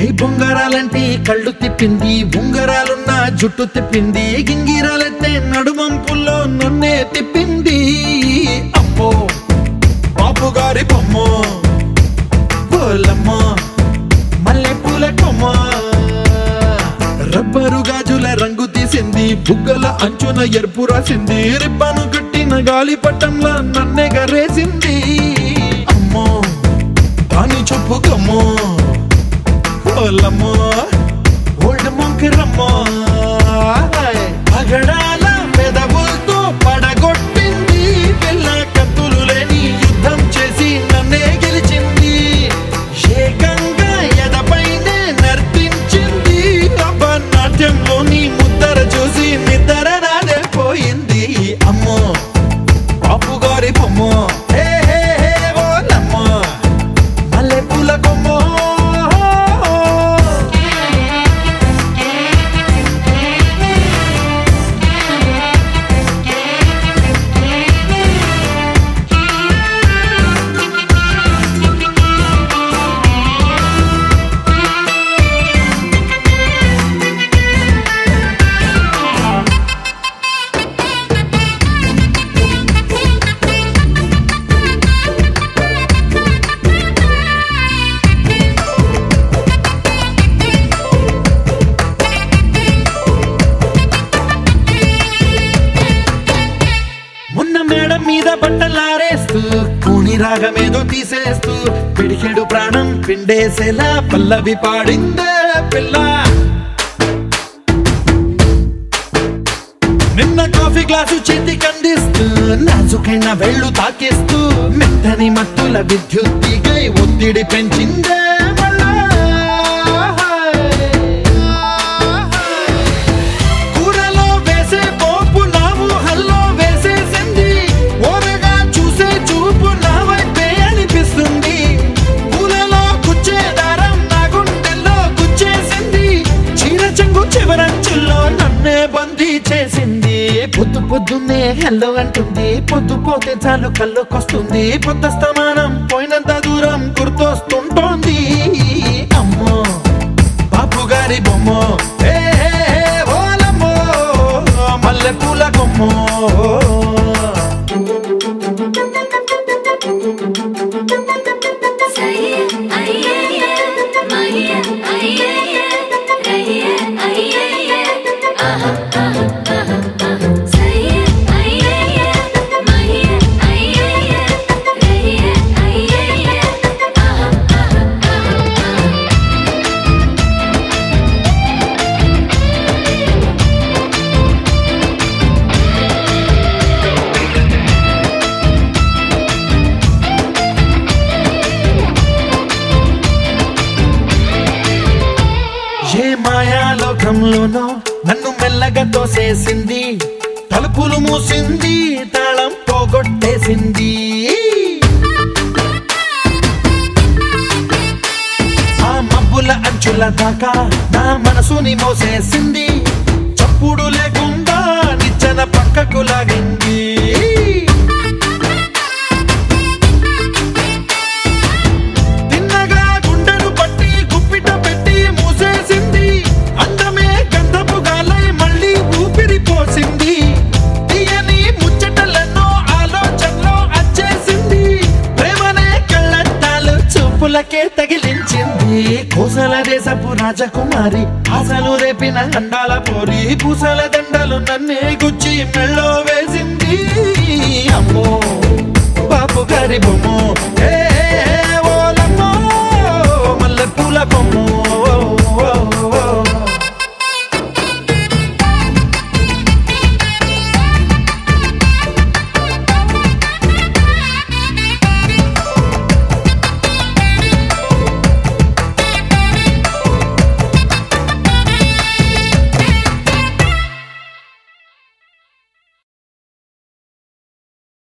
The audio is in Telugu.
ఏ బొంగరాలంటే కళ్ళు తిప్పింది ఉంగరాలున్న జుట్టు తిప్పింది గింగిరాలెత్తే నడుమంపుల్లో నన్నే తిప్పింది అమ్మో బాపు గారి బొమ్మ పోలమ్మ మల్లె పూల కొమ్మ రబ్బరు గాజుల రంగు తీసింది బుగ్గల అంచున ఎరుపు రాసింది రిబ్బను కట్టిన గాలి పట్టంలా నన్నే గరేసింది అమ్మో దాని చెప్పు కమ్మో ఓలమ్మో ఓల్డ్ మొంకిరమ్మో పగడాల పెదవులతో పడగొట్టింది పిల్ల కత్తులు లేని యుద్ధం చేసి నన్నే గెలిచింది ఏకంగా ఎదపైనే నర్తించింది అబ్బ నాట్యంలోని ముద్దర చూసి నిద్ర నాదే పోయింది అమ్మో పాపు గారి బొమ్మ హే హే హే ఓలమ్మ మల్లె పూల కొమ్మో మొన్న మేడం మీద బట్టలారేస్తూ కూని రాగమేదో తీసేస్తూ పిడికెడు ప్రాణం పిండేసేలా పల్లవి పాడిందే పిల్ల నిన్న కాఫీ గ్లాసు చేతి కందిస్తూ నాజుకైన వెళ్ళు తాకిస్తూ మెత్తని మత్తుల విద్యుత్ తీగై ఒత్తిడి పెంచిందే మళ్ళా కూరలో వేసే పోపు నా ఊహల్లో వేసేసింది ఓరగా చూసే చూపు నా వైపే అనిపిస్తుంది పూలలో గుచ్చే దారం నా గుండెల్లో గుచ్చేసింది చీర చెంగు చివరంచుల్లో నన్నే బందీ చేసింది పొద్దు పొద్దున్నే హెల్లో అంటుంది పొద్దు పోతే చాలు కళ్ళొకొస్తుంది పొద్దస్తమానం పోయినంత దూరం గుర్తొస్తుంటోంది అమ్మో బాపు గారి బొమ్మ హే హే హే ఓలమ్మో మల్లె పూల కొమ్మో సయ్యే అయ్యయ్యే మయ్యే అయ్యయ్యే రయ్యే అయ్యయ్యే ఆహా ఆహా ఆహా ఆహా సయ్యే అయ్యయ్యే మయ్యే అయ్యయ్యే రయ్యే అయ్యయ్యే ఆహా ఆహా ఆహా ఆహా ఏ మాయాలోకంలోనో నన్ను మెల్లగా తోసేసింది తలుపులు మూసింది తాళం పోగొట్టేసింది ఆ మబ్బుల అంచుల దాకా నా మనసుని మోసేసింది చప్పుడు లేకుండా నిచ్చెన పక్కకు లాగింది తిన్నగా గుండెను పట్టి గుప్పిట పెట్టి మూసేసింది అందమే గంధపు గాలై మళ్ళీ ఊపిరి పోసింది తీయని ముచ్చటలెన్నో ఆలోచనలో అచ్చేసింది ప్రేమనే కళ్ళట్టాలు చూపులకే తగిలించింది కోసల దేశపు రాజకుమారి ఆశలు రేపిన అండాల పోరి పూసల దండలు నన్నే గుచ్చి మెళ్ళో వేసింది అమ్మో బాపు గారి బొమ్మ